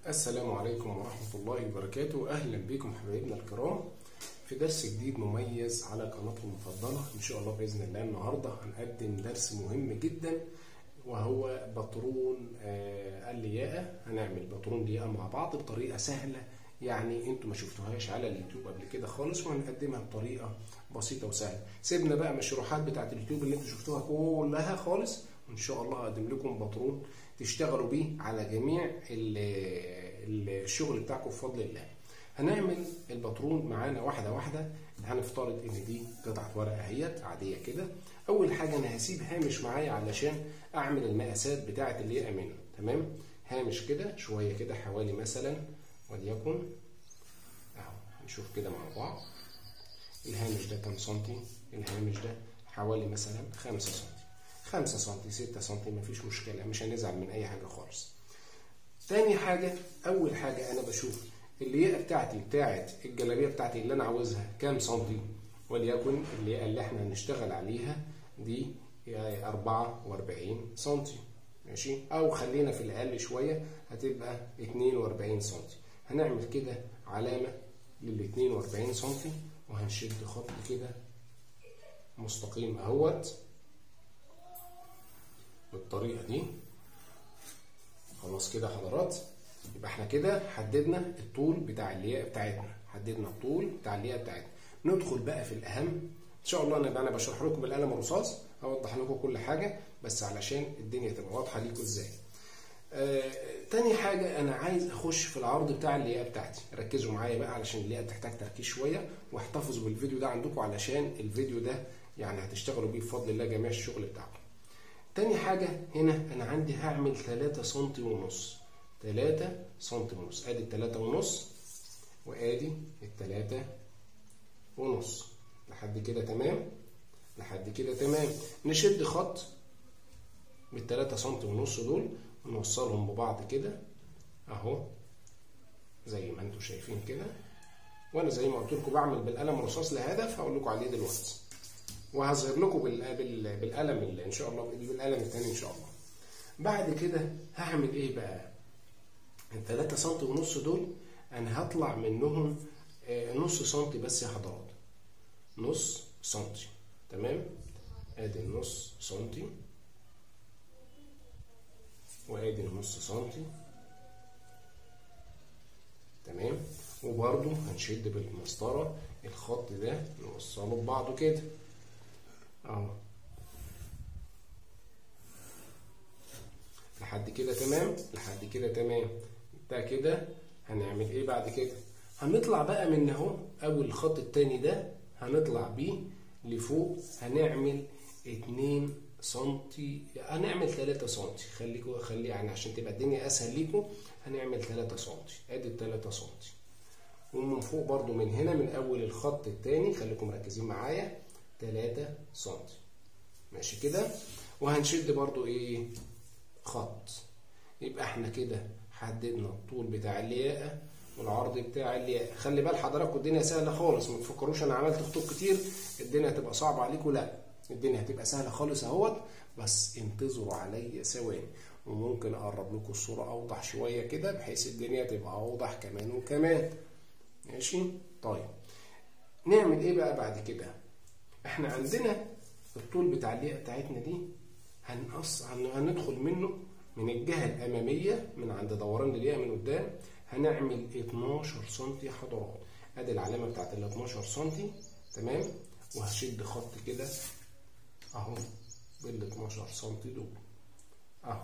السلام عليكم ورحمة الله وبركاته أهلا بكم حبايبنا الكرام في درس جديد مميز على قناتكم المفضلة إن شاء الله بإذن الله النهاردة هنقدم درس مهم جدا وهو بطرون آه، اللياقة هنعمل بطرون لياقة مع بعض بطريقة سهلة يعني انتوا ما شفتوهاش على اليوتيوب قبل كده خالص وهنقدمها بطريقة بسيطة وسهلة سيبنا بقى من الشروحات بتاعت اليوتيوب اللي انتوا شفتوها كلها خالص وان شاء الله هقدم لكم بطرون تشتغلوا بيه على جميع ال- ال- الشغل بتاعكم بفضل الله هنعمل البطرون معانا واحدة واحدة هنفترض ان دي قطعة ورقة اهيت عادية كده اول حاجة انا هسيب هامش معايا علشان اعمل المقاسات بتاعة اللياقة منه تمام هامش كده شوية كده حوالي مثلا وليكن اهو هنشوف كده مع بعض الهامش ده كام سنتي الهامش ده حوالي مثلا خمسة سنتي خمسة سنتي ستة سنتي مفيش مشكلة مش هنزعل من أي حاجة خالص تاني حاجة أول حاجة أنا بشوف اللياقة بتاعتي بتاعت الجلابية بتاعتي اللي أنا عاوزها كام سنتي وليكن اللياقة اللي احنا هنشتغل عليها دي 44 سنتي ماشي أو خلينا في الأقل شوية هتبقى 42 سنتي هنعمل كده علامة لل 42 سنتي وهنشد خط كده مستقيم اهوت بالطريقة دي خلاص كده حضرات يبقى احنا كده حددنا الطول بتاع اللياقة بتاعتنا حددنا الطول بتاع اللياقة بتاعتنا ندخل بقى في الأهم إن شاء الله أنا أنا بشرح لكم بالقلم الرصاص هوضح لكم كل حاجة بس علشان الدنيا تبقى واضحة ليكم إزاي آه، تاني حاجة أنا عايز أخش في العرض بتاع اللياقة بتاعتي ركزوا معايا بقى علشان اللياقة بتحتاج تركيز شوية واحتفظوا بالفيديو ده عندكم علشان الفيديو ده يعني هتشتغلوا بيه بفضل الله جميع الشغل بتاعكم تاني حاجة هنا أنا عندي هعمل 3 سم ونص 3 سم ونص أدي التلاتة ونص وأدي التلاتة ونص لحد كده تمام لحد كده تمام نشد خط بالتلاتة سم ونص دول ونوصلهم ببعض كده اهو زي ما انتم شايفين كده وانا زي ما قلت لكم بعمل بالقلم الرصاص لهدف هقول لكم عليه دلوقتي وهظهر لكم بال- بال- بالقلم اللي ان شاء الله بالقلم التاني ان شاء الله بعد كده هعمل ايه بقى التلاتة سنتي ونص دول انا هطلع منهم آه، نص سنتي بس يا حضرات نص سنتي تمام ادي النص سنتي وادي النص سنتي تمام وبرده هنشد بالمسطرة الخط ده نوصله ببعضه كده اهو لحد كده تمام لحد كده تمام ده كده هنعمل ايه بعد كده هنطلع بقى من اهو اول الخط التاني ده هنطلع بيه لفوق هنعمل اتنين سنتي هنعمل تلاتة سنتي خليكوا خلي يعني عشان تبقى الدنيا اسهل ليكوا هنعمل تلاتة سنتي ادي التلاتة سنتي ومن فوق برضو من هنا من اول الخط التاني خليكم مركزين معايا تلاتة سنتي ماشي كده وهنشد برضو ايه خط يبقى احنا كده حددنا الطول بتاع اللياقة والعرض بتاع اللياقة خلي بال حضراتكم الدنيا سهلة خالص ما تفكروش انا عملت خطوط كتير الدنيا هتبقى صعبة عليكم لا الدنيا هتبقى سهلة خالص اهوت بس انتظروا عليا ثواني وممكن اقرب لكم الصورة اوضح شوية كده بحيث الدنيا تبقى اوضح كمان وكمان ماشي طيب نعمل ايه بقى بعد كده احنا عندنا الطول بتاع اللياقة بتاعتنا دي هنقص هن- هندخل منه من الجهة الأمامية من عند دوران اللياقة من قدام هنعمل 12 سم حضرات ادي العلامة بتاعت ال 12 سم تمام وهشد خط كده اهو بال 12 سم دول اهو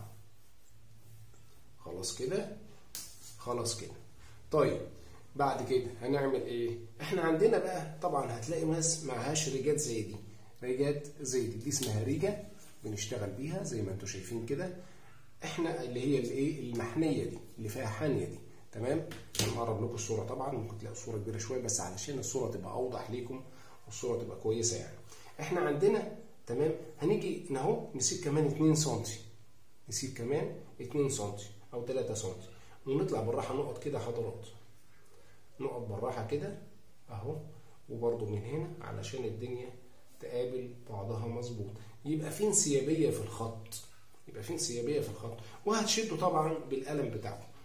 خلاص كده خلاص كده طيب بعد كده هنعمل ايه احنا عندنا بقى طبعا هتلاقي ناس معهاش ريجات زي دي ريجات زي دي دي اسمها ريجة بنشتغل بيها زي ما انتم شايفين كده احنا اللي هي الايه المحنيه دي اللي فيها حانيه دي تمام هنقرب لكم الصوره طبعا ممكن تلاقوا الصوره كبيره شويه بس علشان الصوره تبقى اوضح ليكم والصوره تبقى كويسه يعني احنا عندنا تمام هنيجي اهو نسيب كمان 2 سم نسيب كمان 2 سم او 3 سم ونطلع بالراحه نقط كده حضرات نقط بالراحه كده اهو وبرده من هنا علشان الدنيا تقابل بعضها مظبوط يبقى في انسيابيه في الخط يبقى في انسيابيه في الخط وهتشدوا طبعا بالقلم بتاعكم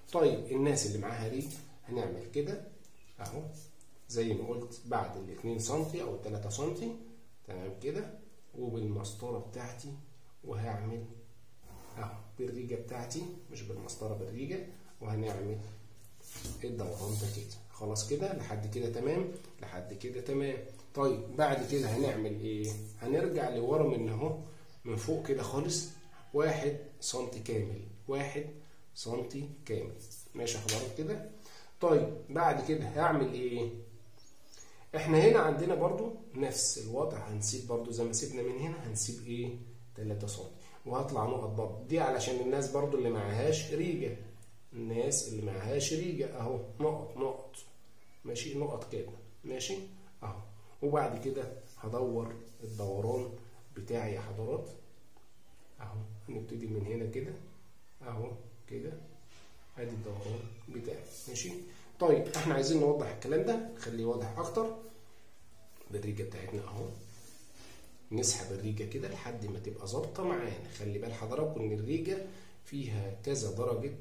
طيب الناس اللي معاها ريج هنعمل كده اهو زي ما قلت بعد ال 2 سم او ال 3 سم تمام كده وبالمسطره بتاعتي وهعمل اهو بالريجه بتاعتي مش بالمسطره بالريجه وهنعمل الدوران ده كده خلاص كده لحد كده تمام لحد كده تمام طيب بعد كده هنعمل ايه هنرجع لورا من اهو من فوق كده خالص واحد سنتي كامل واحد سنتي كامل ماشي حضرتك كده طيب بعد كده هعمل ايه احنا هنا عندنا برضو نفس الوضع هنسيب برضو زي ما سيبنا من هنا هنسيب ايه 3 سم وهطلع نقط برضو دي علشان الناس برضو اللي معهاش ريجه الناس اللي معهاش ريجه اهو نقط نقط ماشي نقط كده ماشي اهو وبعد كده هدور الدوران بتاعي يا حضرات اهو هنبتدي من هنا كده اهو كده ادي الدوران بتاعي ماشي طيب احنا عايزين نوضح الكلام ده نخليه واضح اكتر بالريجه بتاعتنا اهو نسحب الريجه كده لحد ما تبقى ظابطه معانا خلي بال حضراتكم ان الريجه فيها كذا درجه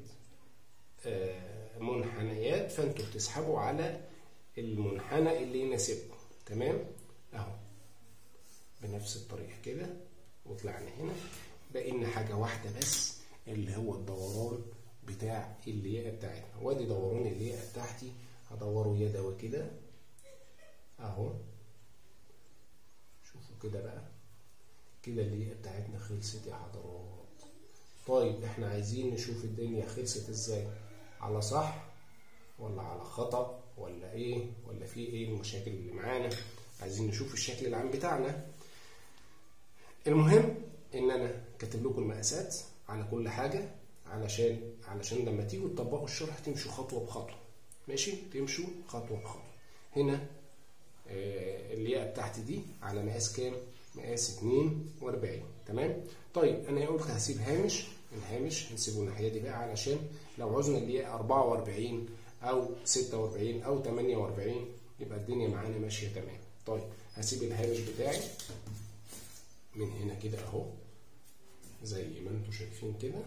منحنيات فانتوا بتسحبوا على المنحنى اللي يناسبكم تمام اهو بنفس الطريقه كده وطلعنا هنا بقينا حاجه واحده بس اللي هو الدوران بتاع اللياقه بتاعتنا وادي دوران اللياقه بتاعتي هدوره يدوي كده اهو شوفوا كده بقى كده اللياقه بتاعتنا خلصت يا حضرات طيب احنا عايزين نشوف الدنيا خلصت ازاي على صح ولا على خطأ ولا ايه ولا في ايه المشاكل اللي معانا عايزين نشوف الشكل العام بتاعنا المهم ان انا كاتب لكم المقاسات على كل حاجه علشان علشان لما تيجوا تطبقوا الشرح تمشوا خطوه بخطوه ماشي تمشوا خطوه بخطوه هنا آه اللياقه بتاعتي دي على مقاس كام مقاس 42 تمام طيب انا قلت هسيب هامش الهامش هنسيبه الناحيه دي بقى علشان لو عوزنا اللياقه 44 او 46 او 48 يبقى الدنيا معانا ماشيه تمام طيب هسيب الهامش بتاعي من هنا كده اهو زي ما انتم شايفين كده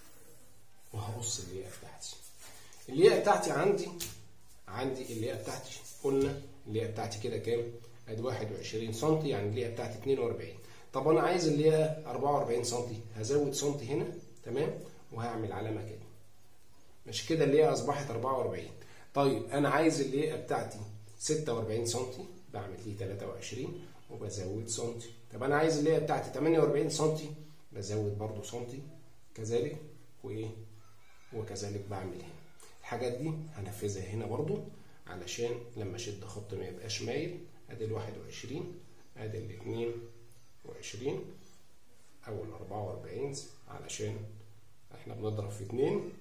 وهقص اللياقه بتاعتي اللياقه بتاعتي عندي عندي اللياقه بتاعتي قلنا اللياقه بتاعتي كده كام ادي 21 سم يعني اللياقه بتاعتي 42 طب انا عايز اللياقه 44 سم هزود سم هنا تمام وهعمل علامه كده مش كده اللياقه اصبحت 44 طيب انا عايز اللياقه بتاعتي 46 سم بعمل دي 23 وبزود سم طب انا عايز اللياقه بتاعتي 48 سم بزود برضو سم كذلك وايه وكذلك بعمل هنا الحاجات دي هنفذها هنا برضو علشان لما اشد خط ما يبقاش مايل ادي ال 21 ادي ال 22 او ال 44 علشان احنا بنضرب في اتنين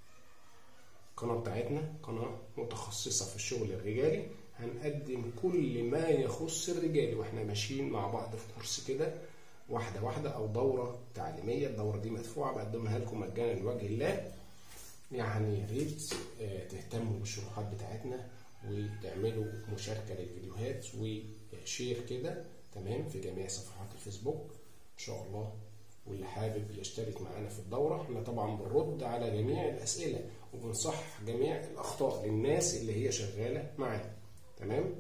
القناة بتاعتنا قناة متخصصة في الشغل الرجالي هنقدم كل ما يخص الرجال واحنا ماشيين مع بعض في كورس كده واحدة واحدة أو دورة تعليمية الدورة دي مدفوعة بقدمها لكم مجانا لوجه الله يعني يا ريت تهتموا بالشروحات بتاعتنا وتعملوا مشاركة للفيديوهات وشير كده تمام في جميع صفحات الفيسبوك إن شاء الله واللي حابب يشترك معانا في الدورة احنا طبعا بنرد على جميع الأسئلة وبنصح جميع الأخطاء للناس اللي هي شغالة معانا تمام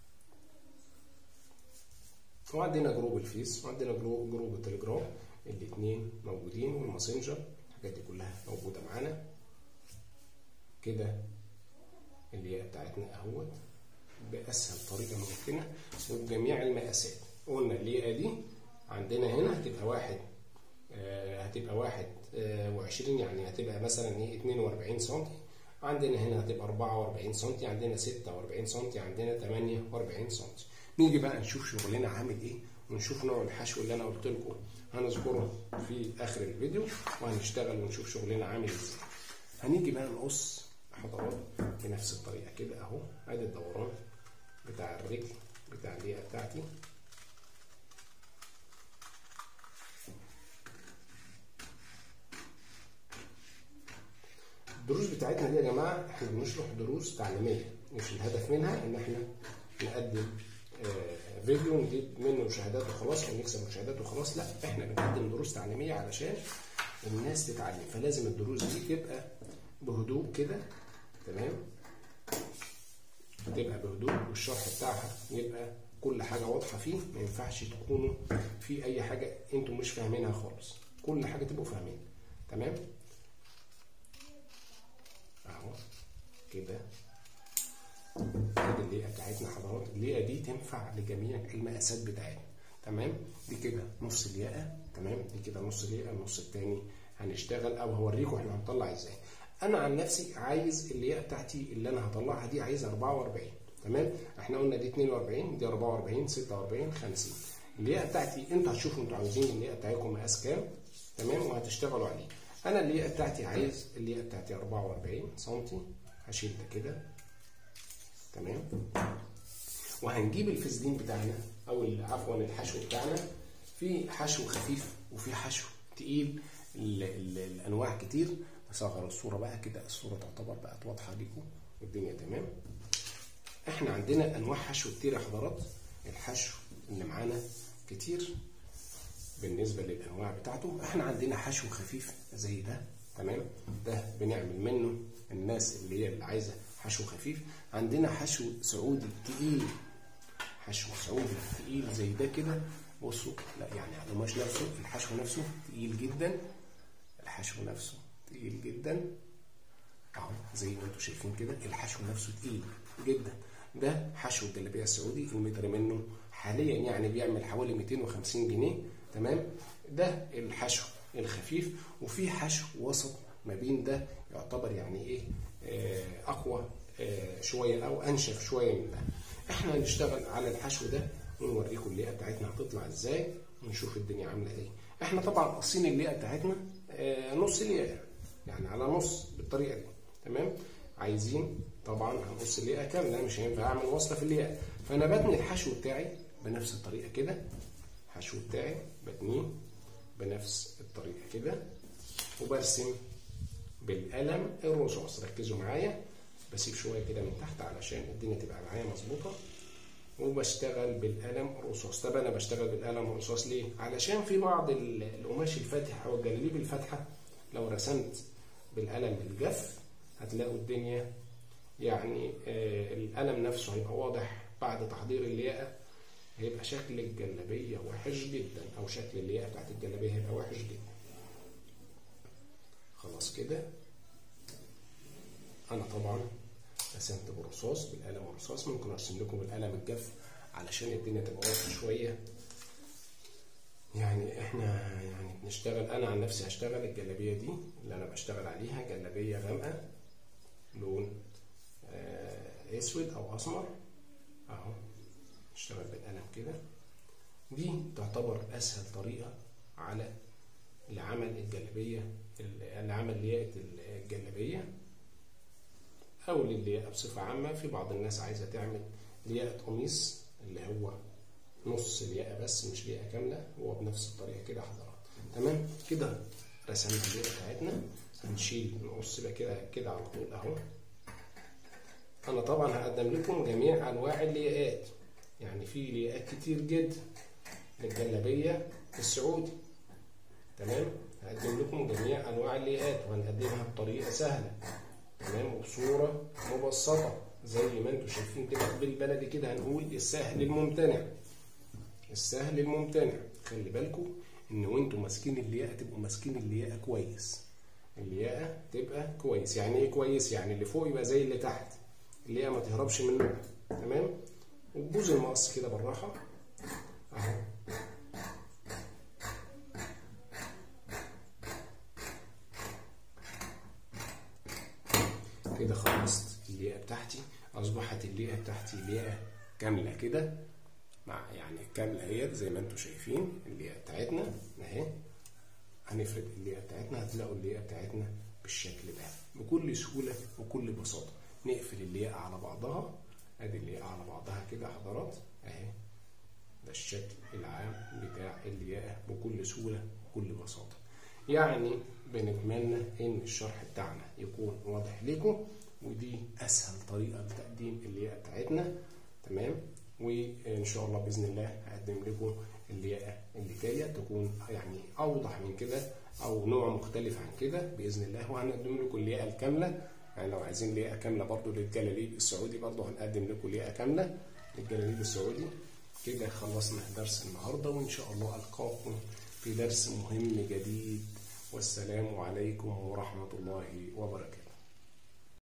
وعندنا جروب الفيس وعندنا جروب جروب التليجرام الاثنين موجودين والماسنجر الحاجات دي كلها موجودة معانا كده اللياقة بتاعتنا اهوت بأسهل طريقة ممكنة وبجميع المقاسات قلنا اللياقة دي عندنا هنا هتبقى واحد آه هتبقى واحد آه وعشرين يعني هتبقى مثلا ايه 42 سم عندنا هنا هتبقى 44 سم عندنا 46 سم عندنا 48 سم نيجي بقى نشوف شغلنا عامل ايه ونشوف نوع الحشو اللي انا قلت لكم هنذكره في اخر الفيديو وهنشتغل ونشوف شغلنا عامل ازاي هنيجي بقى نقص حضرات بنفس الطريقه كده اهو ادي الدوران بتاع الرجل بتاع اللياقه بتاعتي الدروس بتاعتنا دي يا جماعه احنا بنشرح دروس تعليميه مش الهدف منها ان احنا نقدم آه فيديو نجيب منه مشاهدات وخلاص او نكسب مشاهدات وخلاص لا احنا بنقدم دروس تعليميه علشان الناس تتعلم فلازم الدروس دي تبقى بهدوء كده تمام تبقى بهدوء والشرح بتاعها يبقى كل حاجة واضحة فيه ما ينفعش تكونوا في أي حاجة أنتم مش فاهمينها خالص كل حاجة تبقوا فاهمين تمام أهو كده ادي الليئة بتاعتنا حضرات الليئة دي تنفع لجميع المقاسات بتاعتنا تمام دي كده نص الياقة تمام دي كده نص الياقة النص التاني هنشتغل او هوريكم احنا هنطلع ازاي انا عن نفسي عايز اللياقة بتاعتي اللي انا هطلعها دي عايزها 44 تمام احنا قلنا دي 42 دي 44 46 50 اللياقة بتاعتي انتوا هتشوفوا انتوا عاوزين اللياقة بتاعتكم مقاس كام تمام وهتشتغلوا عليه انا اللياقة بتاعتي عايز اللياقة بتاعتي 44 سم هشيل ده كده تمام وهنجيب الفسدين بتاعنا او عفوا الحشو بتاعنا في حشو خفيف وفي حشو تقيل ال ال الانواع كتير نصغر الصوره بقى كده الصوره تعتبر بقت واضحه ليكم والدنيا تمام احنا عندنا انواع حشو كتير يا حضرات الحشو اللي معانا كتير بالنسبه للانواع بتاعته احنا عندنا حشو خفيف زي ده تمام ده بنعمل منه الناس اللي هي اللي عايزه حشو خفيف عندنا حشو سعودي تقيل حشو سعودي تقيل زي ده كده بصوا لا يعني القماش نفسه الحشو نفسه تقيل جدا الحشو نفسه تقيل جدا اهو زي ما انتم شايفين كده الحشو نفسه تقيل جدا ده حشو الجلابيه السعودي المتر منه حاليا يعني بيعمل حوالي 250 جنيه تمام ده الحشو الخفيف وفي حشو وسط ما بين ده يعتبر يعني ايه آه اقوى آه شويه او انشف شويه من ده احنا هنشتغل على الحشو ده ونوريكم الليئه بتاعتنا هتطلع ازاي ونشوف الدنيا عامله ايه احنا طبعا قاصين الليئه بتاعتنا آه نص ليئه يعني على نص بالطريقه دي تمام عايزين طبعا هنقص الليئه كامله مش هينفع اعمل وصله في الليئه فانا بتني الحشو بتاعي بنفس الطريقه كده الحشو بتاعي بتنيه بنفس الطريقه كده وبرسم بالقلم الرصاص ركزوا معايا بسيب شويه كده من تحت علشان الدنيا تبقى معايا مظبوطه وبشتغل بالقلم الرصاص طب انا بشتغل بالقلم الرصاص ليه علشان في بعض القماش الفاتح او الجلاليب الفاتحه لو رسمت بالقلم الجاف هتلاقوا الدنيا يعني آه القلم نفسه هيبقى واضح بعد تحضير اللياقه هيبقى شكل الجلابيه وحش جدا او شكل اللياقه بتاعت الجلابيه هيبقى وحش جدا خلاص كده انا طبعا رسمت بالرصاص بالقلم الرصاص ممكن ارسم لكم بالقلم الجاف علشان الدنيا تبقى واضحه شويه يعني احنا يعني بنشتغل انا عن نفسي هشتغل الجلابيه دي اللي انا بشتغل عليها جلابيه غامقه لون آه اسود او اسمر اهو نشتغل بالقلم كده دي تعتبر اسهل طريقه على لعمل الجلابيه لعمل لياقه الجلابيه او للياقه بصفه عامه في بعض الناس عايزه تعمل لياقه قميص اللي هو نص لياقه بس مش لياقه كامله هو بنفس الطريقه كده حضرات تمام كده رسمنا اللياقه بتاعتنا هنشيل نقص بقى كده كده على طول اهو انا طبعا هقدم لكم جميع انواع اللياقات يعني في لياقات كتير جدا للجلابيه السعودي تمام هقدم لكم جميع انواع اللياقات وهنقدمها بطريقه سهله تمام وبصوره مبسطه زي ما انتم شايفين كده بالبلدي كده هنقول السهل الممتنع السهل الممتنع خلي بالكم ان وانتم ماسكين اللياقه تبقوا ماسكين اللياقه كويس اللياقه تبقى كويس يعني ايه كويس يعني اللي فوق يبقى زي اللي تحت اللياقه ما تهربش منها تمام وتبوظ المقص كده بالراحه اهو كده خلصت اللياقه بتاعتي اصبحت اللياقه بتاعتي لياقه كامله كده مع يعني كامله اهيت زي ما انتم شايفين اللياقه بتاعتنا اهي هنفرد اللياقه بتاعتنا هتلاقوا اللياقه بتاعتنا بالشكل ده بكل سهوله وكل بساطه نقفل اللياقه على بعضها ادي اللياقه على بعضها كده حضرات اهي ده الشكل العام بتاع اللياقه بكل سهوله وكل بساطه يعني بنتمنى ان الشرح بتاعنا يكون واضح لكم ودي اسهل طريقه لتقديم اللياقه بتاعتنا تمام وان شاء الله باذن الله هقدم لكم اللياقه اللي جايه تكون يعني اوضح من كده او نوع مختلف عن كده باذن الله وهنقدم لكم الياقه الكامله يعني لو عايزين لياقه كامله برضو للجلاليب السعودي برضو هنقدم لكم لياقه كامله للجلاليب السعودي كده خلصنا درس النهارده وان شاء الله القاكم في درس مهم جديد والسلام عليكم ورحمه الله وبركاته